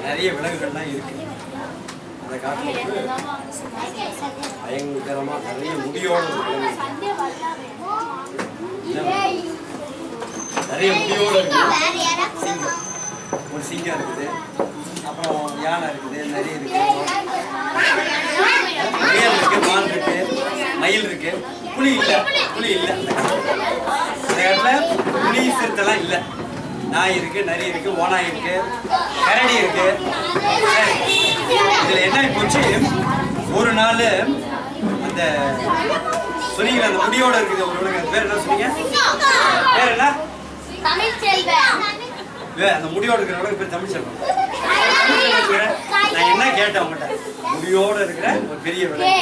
நிறைய விலங்குகள்லாம் இருக்கு அந்த காட்டில் வந்து பயங்கரமா நிறைய முடியோட ஒரு விலங்கு நிறைய முடியோட இருக்கு சிங்கம் ஒரு சிங்கம் இருக்குது அப்புறம் யானை இருக்குது நிறைய இருக்கு முயல் இருக்கு மான் இருக்கு மயில் இருக்கு புலி இல்ல புலி இல்ல இந்த இடத்துல புலி சிறுத்தைலாம் இல்ல நாய் இருக்கு நரி இருக்கு ஓனாய் இருக்கு கரடி இருக்கு சரி. இதுல என்ன ஆகி போச்சு ஒரு நாள் அந்த சொன்னீங்க அந்த முடியோட இருக்குது ஒரு விலங்கு. அது பேர் என்ன சொன்னீங்க பேர் என்ன வே, அந்த முடியோட இருக்கிற விலங்கு பேர் தமிழ் செல்வம் தமிழ் செல்வம் இருக்கிற, நான் என்ன கேட்டேன் உங்கள்கிட்ட முடியோட இருக்கிற ஒரு பெரிய விலங்கு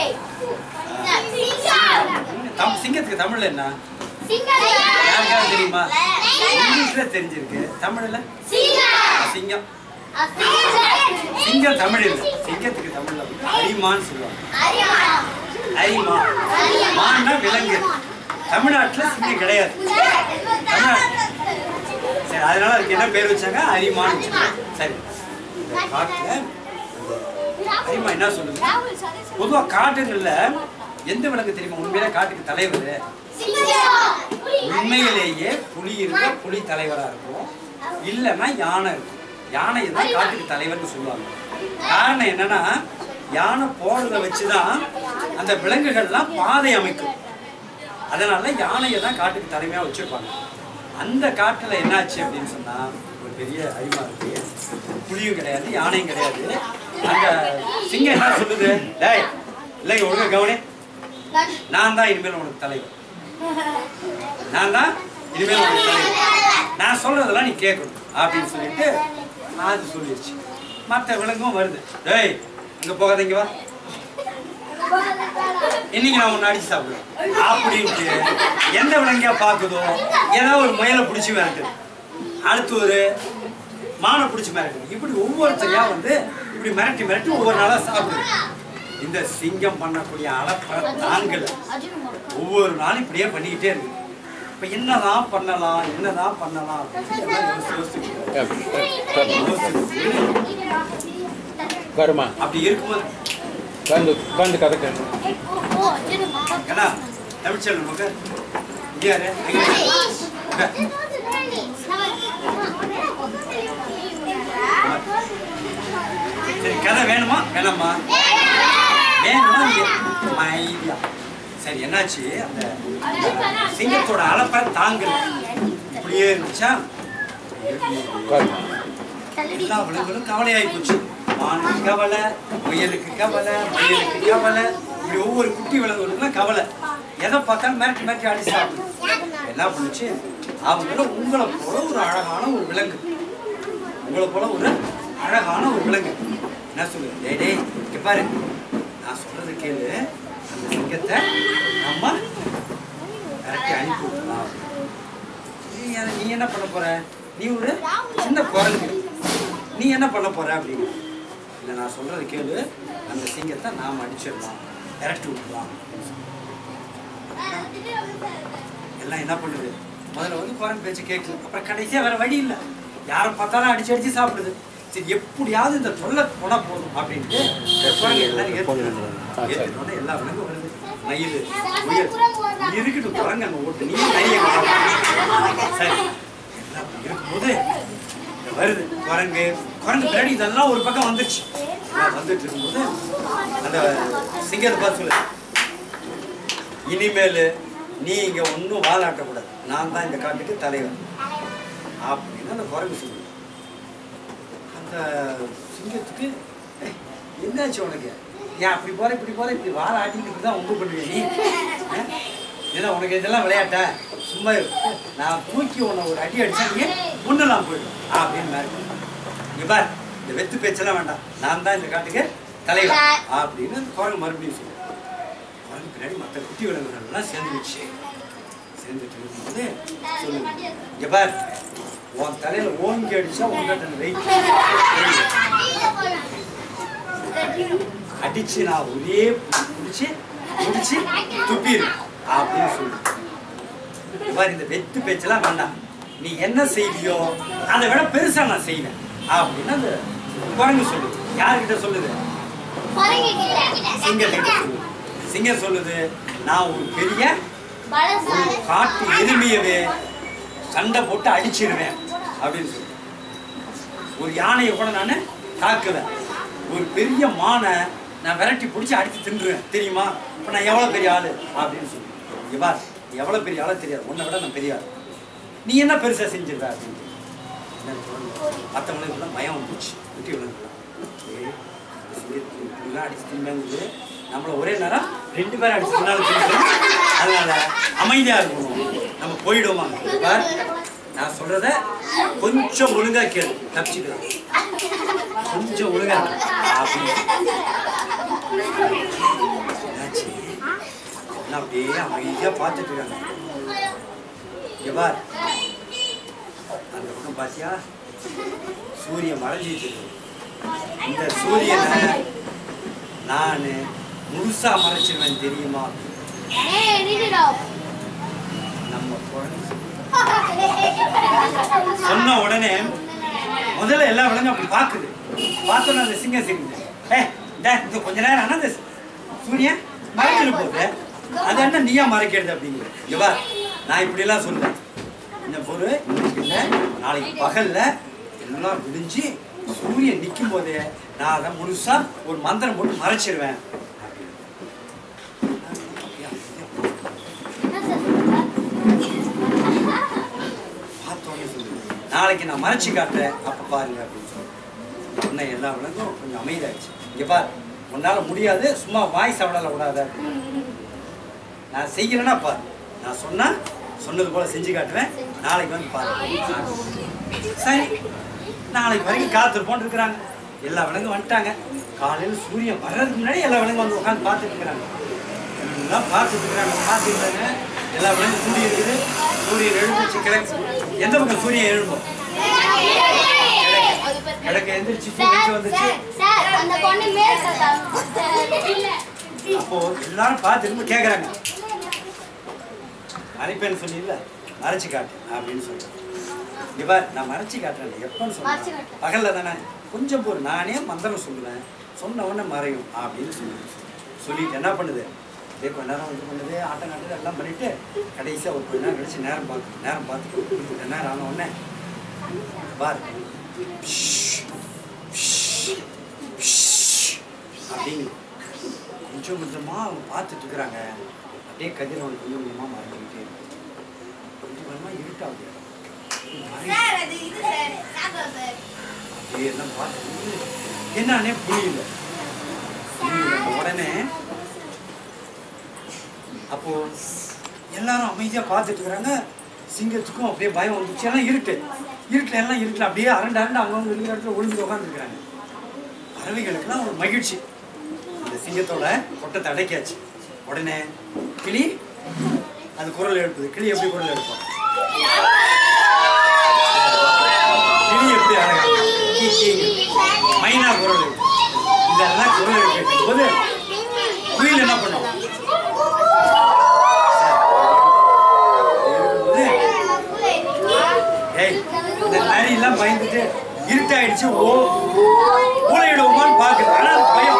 தம் சிங்கத்துக்கு தமிழ்ல என்ன யாருக்காவது தெரியுமா இங்கிலீஷ்ல தெரிஞ்சிருக்கு தமிழ்ல சிங்கம் சிங்கம் தமிழ் இல்ல சிங்கத்துக்கு தமிழ்ல வந்து அரிமான்னு சொல்லுவாங்க அரிமா மான்னா விலங்கு தமிழ்நாட்டுல சிங்கம் கிடையாது தமிழ்நாட்டு சரி அதனால அதுக்கு என்ன பேர் வச்சாங்க அரிமான்னு வச்சாங்க சரி இந்த காட்டுல அரிமா என்ன சொல்லுது பொதுவா காட்டுங்கள்ல எந்த விலங்கு தெரியுமா உண்மையிலே காட்டுக்கு தலைவர் உண்மையிலேயே புலி இருக்க புலி தலைவரா இருக்கும் இல்லைன்னா யானை இருக்கும் யானை தான் காட்டுக்கு தலைவர்னு சொல்லுவாங்க காரணம் என்னன்னா யானை போறத வச்சுதான் அந்த விலங்குகள்லாம் பாதை அமைக்கும் அதனால யானையை தான் காட்டுக்கு தலைமையா வச்சிருப்பாங்க அந்த காட்டுல என்னாச்சு அப்படின்னு சொன்னா ஒரு பெரிய அரிமா இருக்கு புலியும் கிடையாது யானையும் கிடையாது அந்த சிங்கம் என்ன சொல்லுது டேய் இல்லைங்க ஒழுங்கா கவனி நான் தான் இனிமேல் உனக்கு தலைவர் நான் தான் இனிமேல் உனக்கு தலைவர் நான் சொல்றதெல்லாம் நீ கேட்கணும் அப்படின்னு சொல்லிட்டு அது சொல்லிடுச்சு மற்ற விலங்கும் வருது டேய் இங்க போகாதீங்க வா இன்னைக்கு நான் உன்னை அடிச்சு சாப்பிடுவேன் அப்படின்ட்டு எந்த விலங்கியா பார்க்குதோ ஏதோ ஒரு முயலை பிடிச்சி மிரட்டுது அடுத்து ஒரு மானை பிடிச்சி மிரட்டுது இப்படி ஒவ்வொருத்தரையா வந்து இப்படி மிரட்டி மிரட்டி ஒவ்வொரு நாளா சாப்பிடுது இந்த சிங்கம் பண்ணக்கூடிய அளப்ப தாங்கல ஒவ்வொரு நாளும் இப்படியே பண்ணிக்கிட்டே இருக்கு இப்ப என்னதான் பண்ணலாம் என்னதான் பண்ணலாம் அப்படின்னு எல்லாம் யோசிச்சு யோசிச்சு யோசிச்சு வருமா அப்படி இருக்கும்போது உட்காந்து உட்காந்து கதை கேட்கணும் ஏன்னா தமிழ்ச்சல் நமக்கு இங்கே யாரு? அங்க யாரு? உட்கார். சரி கதை வேணுமா வேணாமா வேணுமா நீங்க அமைதியா சரி என்னாச்சு அந்த சிங்கத்தோட அளப்பை தாங்கல இப்படியே இருந்துச்சா உட்காருமா எல்லா விலங்குகளும் கவலையாகி போச்சு மானுக்கு கவலை முயலுக்கு கவலை மயிலுக்கு கவலை இப்படி ஒவ்வொரு குட்டி விலங்குகளுக்குலாம் கவலை எதை பார்த்தாலும் மிரட்டி மிரட்டி அடி சாப்பிடும் என்ன பண்ணுச்சு அவங்களும் உங்களை போல ஒரு அழகான ஒரு விலங்கு உங்களை போல ஒரு அழகான ஒரு விலங்கு என்ன சொல்லுது டேய் டேய் இங்க பாரு நான் சொல்றது கேளு அந்த சிங்கத்தை நம்ம மிரட்டி அனுப்பி விடலாம் நீ என்ன- நீ என்ன பண்ண போற நீ ஒரு சின்ன குரங்கு நீ என்ன பண்ண போற அப்படின்னு இல்லை நான் சொல்றது கேளு அந்த சிங்கத்தை நாம் அடிச்சிடலாம் விரட்டி விட்டுலாம் எல்லாம் என்ன பண்ணுது முதல்ல வந்து குரங்கு பேச்சு கேட்குது அப்புறம் கடைசியா வேற வழி இல்லை யாரை பார்த்தாலும் அடிச்சு அடிச்சு சாப்பிடுது சரி எப்படியாவது இந்த தொல்லை போனா போதும் அப்படின்ட்டு இந்த குரங்கு எல்லாரும் ஏற்றுக்கிறாங்க ஏற்றுக்கணும் எல்லா விலங்கும் வருது மயில் முயல் நீ இருக்கட்டும் குரங்கு அங்கே ஓட்டு நீ நிறைய சரி எல்லாம் அப்படி இருக்கும்போது இங்க வருது குரங்கு குரங்கு பின்னாடி இதெல்லாம் ஒரு பக்கம் வந்துருச்சு எல்லாம் வந்துட்டு இருக்கும்போது அந்த சிங்கத்தை பார்த்து சொல்லு இனிமேல் நீ இங்க ஒன்றும் வாலாட்டக்கூடாது நான் தான் இந்த காட்டுக்கு தலைவர் அப்படின்னு அந்த குரங்கு சொல்லுது அந்த சிங்கத்துக்கு "ஏய், என்னாச்சு உனக்கு ஏன் அப்படி போற இப்படி போற இப்படி வாழ ஆட்டிட்டு தான் உண்டு பண்ணுவீங்க நீ அஹ்? ஏன்னா உனக்கு இதெல்லாம் விளையாட்ட சும்மா இரு. நான் தூக்கி உன்னை ஒரு அடி அடிச்சாங்க முன்னெல்லாம் போயிடும் அப்படின்னு மிரட்டு. இங்க பார் இந்த வெத்து பேச்செல்லாம் வேண்டாம் நான் தான் இந்த காட்டுக்கு தலைவர் அப்படின்னு அந்த குரங்கு மறுபடியும் சொல்லு குரங்கு பின்னாடி மற்ற குட்டி விலங்குகள் எல்லாம் சேர்ந்துருச்சு சேர்ந்துட்டு இருக்கும்போது சொல்லுங்க இங்க பார் உன் தலையில ஓங்கி அடிச்சா உங்ககிட்ட வெயிட் அடிச்சு நான் ஒரே பிடிச்சி முடிச்சு துப்பிடு அப்படின்னு சொல்லு இந்த மாதிரி இந்த வெத்து பேச்செல்லாம் வேண்டாம் நீ என்ன செய்வியோ அதை விட பெருசா நான் செய்வேன் அப்படின்னு அந்த குரங்கு சொல்லுது யார்கிட்ட சொல்லுது குரங்கு கிட்ட. சிங்கத்துக்கிட்ட சொல்லுது சிங்கம் சொல்லுது நான் ஒரு பெரிய பலசாலி. காட்டு எருமையவே சண்டை போட்டு அடிச்சிருவேன் அப்படின்னு சொல்லு ஒரு யானையை கூட நான் தாக்குவேன் ஒரு பெரிய மானை நான் விரட்டி பிடிச்சி அடித்து தின்றுவேன் தெரியுமா இப்போ நான் எவ்வளோ பெரிய ஆளு அப்படின்னு சொல்லி இங்க பார் நீ எவ்வளோ பெரிய ஆளு தெரியாது உன்னை விட நான் பெரிய ஆள் நீ என்ன பெருசாக செஞ்சிருவ அப்படின்னு மற்றவங்களுக்கு தான் பயம் வந்துச்சு வெட்டி விழுந்துலாம் இப்படிலாம் அடிச்சு தின்பாங்குது நம்மள ஒரே நேரம் ரெண்டு பேரும் அடிச்சு தின்னாலும் தின்னுடும் அதனால அமைதியா இருக்கணும் நம்ம போயிடுவோமா பார் நான் சொல்றத கொஞ்சம் ஒழுங்கா கேளு தப்பிச்சுக்கலாம் கொஞ்சம் ஒழுங்கா இரு. அப்படின்னு என்னாச்சு? எல்லாம் அப்படியே அமைதியா பார்த்துட்டு இருக்காங்க இங்க பார் அந்த பக்கம் பாத்தியா சூரியன் மறைஞ்சிட்டு இருக்கு. இந்த சூரியனை நான் முழுசா மறைச்சிருவேன் தெரியுமா ஏய், நில்லுடா. நம்ம குழந்தை சொன்ன உடனே முதல்ல எல்லா விலங்கும் அப்படி பார்க்குது பார்த்தோன்னே அந்த சிங்கம் சிரிக்குது ஏ இந்த இந்த கொஞ்ச நேரம் ஆனால் அந்த சூரியன் மறைச்சிட்டு போகுது அது என்ன நீயா மறைக்கிறது அப்படிங்கிற இங்க பார் நான் இப்படியெல்லாம் சொல்லுவேன் இந்த பொருள் இன்னைக்கு இல்லை நாளைக்கு பகல்ல எல்லாம் விடிஞ்சு சூரியன் நிற்கும் போதே நான் அதை முழுசா ஒரு மந்திரம் போட்டு மறைச்சிருவேன் என்ன சொல்ற? பார்த்தோன்னே சொல்லுது நாளைக்கு நான் மறைச்சு காட்டுறேன் அப்போ பாருங்க அப்படின்னு சொல்லி உன்னை எல்லா விலங்கும் கொஞ்சம் அமைதியாச்சு இங்கே பார் உன்னால் முடியாது சும்மா வாய் சவடால விடாத நான் செய்யலைன்னா பார் நான் சொன்னா சொன்னது போல செஞ்சு காட்டுவேன் நாளைக்கு வந்து பாரு சரி நாளைக்கு வரைக்கும் காத்திருப்போம்னு இருக்கிறாங்க எல்லா விலங்கும் வந்துட்டாங்க காலையில் சூரியன் வர்றதுக்கு முன்னாடி எல்லா விலங்கும் வந்து உட்காந்து பார்த்துட்டு இருக்கிறாங்க எல்லாம் பார்த்துட்டு இருக்கிறாங்க பார்த்துட்டு எல்லா விலங்கும் கூடி இருக்குது சூரியன் எழுந்துச்சு கிழக்கு எந்த பக்கம் சூரியன் எழும்பும் கிழக்கு எந்திரிச்சு சூரியன் வந்துச்சு சார், அந்த பொண்ணு மேல் சத்தம். இல்ல. அப்போ எல்லாரும் பார்த்துட்டு கேட்குறாங்க மறைப்பேன்னு சொன்னீங்கல்ல மறைச்சு காட்டு அப்படின்னு சொல்றேன் இங்க பார் நான் மறைச்சு காட்டுறேன் எப்பன்னு மறைச்சு சொல்றேன் காட்டு. பகல்ல தானே கொஞ்சம் பொறு நானே மந்திரம் சொல்லுவேன் சொன்ன உடனே மறையும் அப்படின்னு சொல்லுவேன் சொல்லிட்டு என்ன பண்ணுது இதே கொஞ்ச நேரம் இது பண்ணுது ஆட்டம் காட்டுது எல்லாம் பண்ணிட்டு கடைசியாக ஒரு கொஞ்ச நேரம் கழிச்சு நேரம் பார்த்து நேரம் பார்த்து கொஞ்ச நேரம் ஆன உடனே பார் அப்படிங்குது கொஞ்சம் கொஞ்சமா அவங்க பார்த்துட்டு இருக்கிறாங்க அப்படியே கதிரவன் கொஞ்சம் கொஞ்சமா மறைஞ்சிக்கிட்டே இருக்கு கொஞ்சம் கொஞ்சமா இருட்டாகுது மறை- அப்படியே எல்லாம் பார்த்து என்னன்னே புரியல புரியல. உடனே அப்போ எல்லாரும் அமைதியா பார்த்துட்டு இருக்கிறாங்க சிங்கத்துக்கும் அப்படியே பயம் வந்துச்சு எல்லாம் இருட்டு இருட்டுல எல்லாம் இருட்டுல அப்படியே அரண்டு அரண்டு அவங்கவுங்க இருக்கிற இடத்துல ஒளிஞ்சு உட்காந்துருக்குறாங்க பறவைகளுக்கெல்லாம் ஒரு மகிழ்ச்சி அந்த சிங்கத்தோட கொட்டத்தை அடைக்காச்சு உடனே கிளி அது குரல் எழுப்புது கிளி எப்படி குரல் எழுப்போம் கிளி எப்படி அழகா கீ, கீ. மைனா குரல் எழுப்பும் இதெல்லாம் குரல் எழுப்பிட்டு போது குயில் என்ன பண்ணும் ஏய் இந்த நரியெல்லாம் பயந்துட்டு இருட்டாயிடுச்சு ஓ ஊழையிடுவோமான்னு பாக்குது ஆனா அது பயம்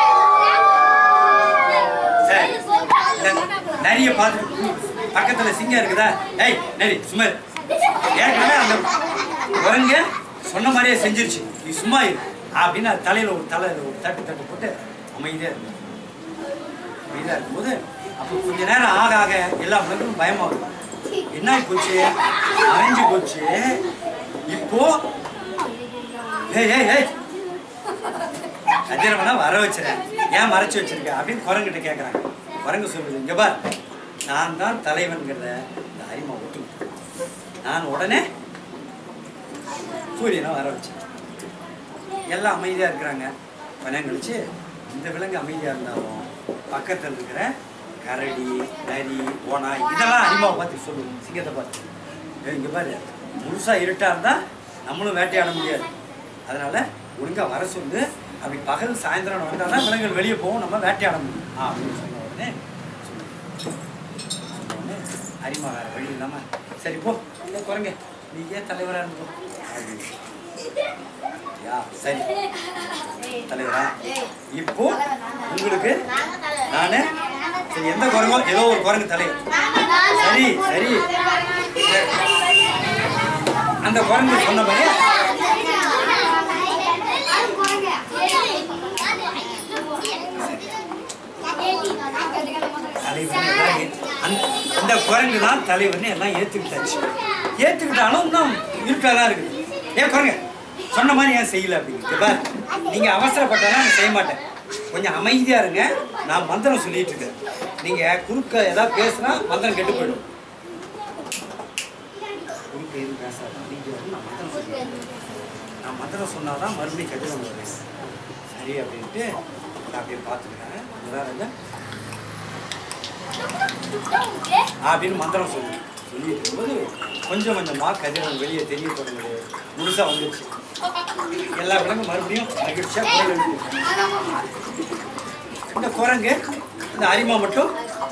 சரி இந்த நரிய பார்த்து பக்கத்துல சிங்கம் இருக்குதா ஏய் நரி சும்மா இரு. ஏற்கனவே அந்த குரங்க சொன்ன மாதிரியே செஞ்சிருச்சு நீ சும்மா இரு அப்படின்னு அது தலையில ஒரு தலை ஒரு தட்டு தட்டு போட்டு அமைதியா இருக்கு அமைதியா இருக்கும்போது அப்போ கொஞ்ச நேரம் ஆக ஆக எல்லா விலங்கும் பயமாகும் என்ன ஆகி போச்சு அரைஞ்சு போச்சு இப்போ ஏய் ஏய் ஏய் கதிரவனா வர வச்சிரேன் ஏன் மறைச்சு வச்சிருக்க அப்படின்னு குரங்கிட்ட கேட்குறாங்க குரங்கு சொல்லுது இங்க பார் நான் தான் தலைவன்கிறத இந்த அரிமா ஒட்டு நான் உடனே சூரியனை வர வச்சேன் எல்லாம் அமைதியாக இருக்கிறாங்க கொஞ்சம் கழிச்சு இந்த விலங்கு அமைதியாக இருந்தாலும் பக்கத்தில் இருக்கிற கரடி நரி ஓனாய் இதெல்லாம் அனிமாவை பார்த்து சொல்லுவோம் சிங்கத்தை பார்த்து ஏய், இங்க பாரு முழுசா இருட்டா இருந்தா நம்மளும் வேட்டையாட முடியாது அதனால ஒழுங்கா வர சொல்லு அப்படி பகல் சாயந்தரம் வந்தால் தான் விலங்குகள் வெளியே போகும் நம்ம வேட்டையாட முடியும் ஆ அப்படின்னு சொன்ன உடனே சொன்ன உடனே அரிமா வேற வழி இல்லாம சரி போ இல்லை குரங்க நீ ஏன் தலைவராக இருந்தோம் அப்படின்னு அப்படியா சரி தலைவரா இப்போ உங்களுக்கு நானு சரி எந்த குரங்கோ ஏதோ ஒரு குரங்கு தலைவர் சரி சரி அந்த குரங்கு சொன்ன மாதிரி தலைவர்னு எல்லாம் ஏத்து- அந்த- இந்த குரங்கு தான் தலைவர்னு எல்லாம் ஏத்துக்கிட்டாச்சு ஏத்துக்கிட்டாலும் இன்னும் இருக்காதான் இருக்குது ஏன் குரங்கு சொன்ன மாதிரி ஏன் செய்யல அப்படின்னு பார் நீங்க அவசரப்பட்டாலும் நான் செய்ய மாட்டேன் கொஞ்சம் அமைதியா இருங்க நான் மந்திரம் சொல்லிட்டு இருக்கேன் நீங்க குறுக்க ஏதாவது பேசுனா மந்திரம் கெட்டு போயிடும் குறுக்க எதுவும் பேசாத அமைதியா இரு, நான் மந்திரம் சொல்லுவேன் நான் மந்திரம் சொன்னாதான் மறுபடியும் கெட்டு வந்துடுவேன் சரி அப்படின்ட்டு நான் அப்படியே பார்த்துக்கிறேன் உதாரணம் அப்படின்னு மந்திரம் சொல்லு சொல்லிட்டு இருக்கும்போது கொஞ்சம் கொஞ்சமாக கதிரவன் வெளியே தெரிய தொடங்குது முழுசா வந்துச்சு எல்லா விலங்கும் மறுபடியும் மகிழ்ச்சியா கோயில் எழுப்பிட்டு. இந்த குரங்கு இந்த அரிமா மட்டும்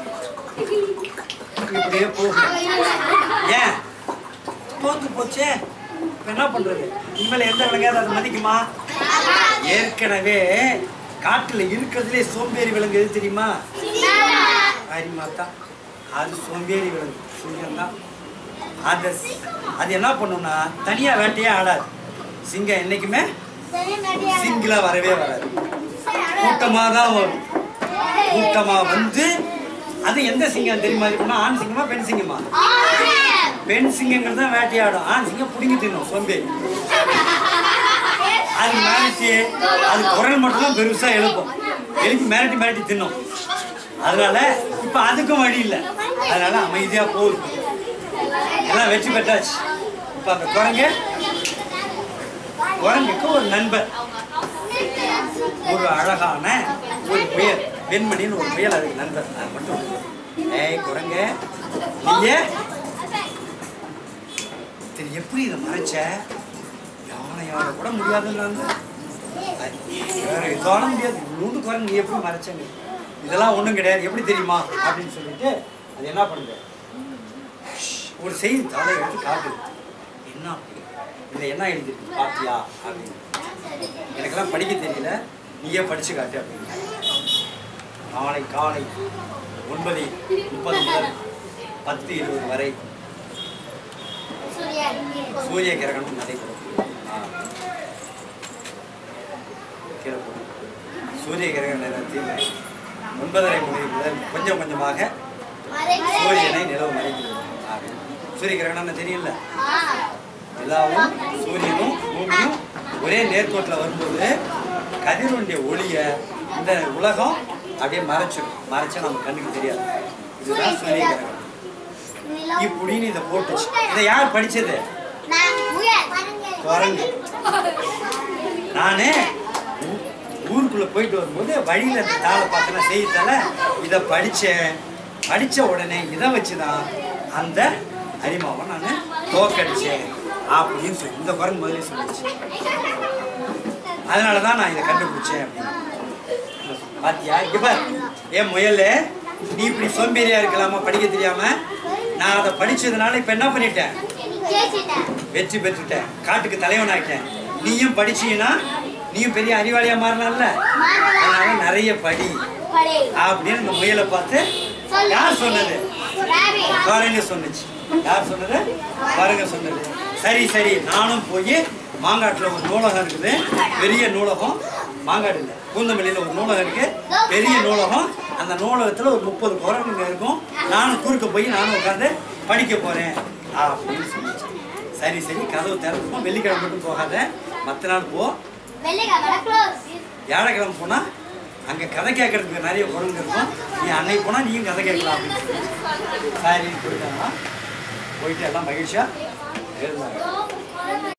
இப்படியே போகும் ஏன் தோத்து போச்சே இப்ப என்ன பண்றது இனிமேல் எந்த விலங்காவது அதை மதிக்குமா ஏற்கனவே காட்டுல இருக்கிறதுலே சோம்பேறி விலங்கு எது தெரியுமா அரிமா தான் அது சோம்பேறி விலங்கு சிங்கம் தான் அது அது என்ன பண்ணும்னா தனியா வேட்டையே ஆடாது சிங்கம் என்னைக்குமே சிங்கிளா வரவே வராது கூட்டமா தான் வரும் கூட்டமா வந்து அது எந்த சிங்கம் தெரியுமா இருக்குன்னா ஆண் சிங்கமா பெண் சிங்கமா பெண் சிங்கங்கள் தான் வேட்டையாடும் ஆண் சிங்கம் பிடிங்கி தின்னும் சோம்பேறி அது மிரட்டி அது குரல் மட்டும் தான் பெருசா எழுப்பும் எழுப்பி மிரட்டி மிரட்டி தின்னும் அதனால இப்ப அதுக்கும் வழி இல்லை அதனால அமைதியா போகுது எல்லாம் வெற்றி பெற்றாச்சு இப்ப அந்த குரங்கு குரங்குக்கு ஒரு நண்பர் ஒரு அழகான ஒரு புயல் வெண்மணின்னு ஒரு புயல் அதுக்கு நண்பர் அது மட்டும் ஏய் குரங்கு நீங்க சரி எப்படி இதை மறைச்ச யானையால கூட முடியாதுன்னு வேற எதால முடியாது நூண்டு குரங்கு நீ எப்படி மறைச்சங்க இதெல்லாம் ஒண்ணும் கிடையாது எப்படி தெரியுமா அப்படின்னு சொல்லிட்டு அது என்ன பண்ணுது ஒரு செய்தி தாளை எடுத்து காட்டுது என்ன அப்படி இதுல என்ன எழுதிருக்கு பாத்தியா அப்படின்னு எனக்கெல்லாம் படிக்க தெரியல நீயே படிச்சு காட்டு அப்படின்னு நாளை காலை ஒன்பது முப்பது முதல் பத்து இருபது வரை சூரிய கிரகணம் நடைபெறும் ஆ. கீழே போடு. சூரிய கிரகண நேரத்தில் ஒன்பதரை மணி முதல் கொஞ்சம் கொஞ்சமாக சூரியனை நிலவு மறைக்கிறது ஆக, சூரிய கிரகணம்னு தெரியல நிலாவும் சூரியனும் பூமியும் ஒரே நேர்கோட்டில் வரும்போது கதிரவனுடைய ஒளிய இந்த உலகம் அப்படியே மறைச்சிடும் மறைச்சா நம்ம கண்ணுக்கு தெரியாது இதுதான் சூரிய கிரகணம் இப்படின்னு இதை போட்டுச்சு இதை யார் படிச்சது குரங்கு நானு ஊ- ஊருக்குள்ள போயிட்டு வரும்போது வழியில இந்த தாளை பார்த்தேன்னா செய்தித்தாள இதை படிச்சேன் படிச்ச உடனே இதை வச்சுதான் அந்த அரிமாவை நான் தோக்கடிச்சேன் அப்படின்னு சொல்லி இந்த குரங்கு முதல்ல சொல்லிச்சு அதனால தான் நான் இதை கண்டுபிடிச்சேன் அப்படின்னு பாத்தியா இங்க பார் ஏன் முயல் நீ இப்படி சோம்பேறியா இருக்கலாமா படிக்க தெரியாம நான் அதை படிச்சதுனால இப்ப என்ன பண்ணிட்டேன் வெற்றி பெற்றுட்டேன் காட்டுக்கு தலைவன் ஆயிட்டேன் நீயும் படிச்சீங்கன்னா நீயும் பெரிய அறிவாளியா மாறினல்ல அதனால நிறைய படி அப்படின்னு இந்த முயலை பார்த்து யார் சொன்னது குரங்கு சொன்னுச்சு யார் சொன்னது குரங்கு சொன்னது சரி சரி நானும் போய் மாங்காட்டுல ஒரு நூலகம் இருக்குது பெரிய நூலகம் மாங்காடு இல்லை பூந்தமல்லியில் ஒரு நூலகம் இருக்கு பெரிய நூலகம் அந்த நூலகத்துல ஒரு முப்பது குரங்குங்க இருக்கும் நானும் குறுக்க போய் நானும் உட்காந்து படிக்க போறேன் அப்படின்னு சொல்லிச்சு சரி சரி கதவு திறந்துப்போம் வெள்ளிக்கிழமை மட்டும் போகாத மற்ற நாள் போ வியாழக்கிழமை போனா அங்க கதை கேட்கறதுக்கு நிறைய குரங்கு இருக்கும் நீ அன்னைக்கு போனா நீயும் கதை கேட்கலாம் அப்படின்னு சரி போயிட்டாங்க போயிட்டு எல்லாம் மகிழ்ச்சியா இருந்தாங்க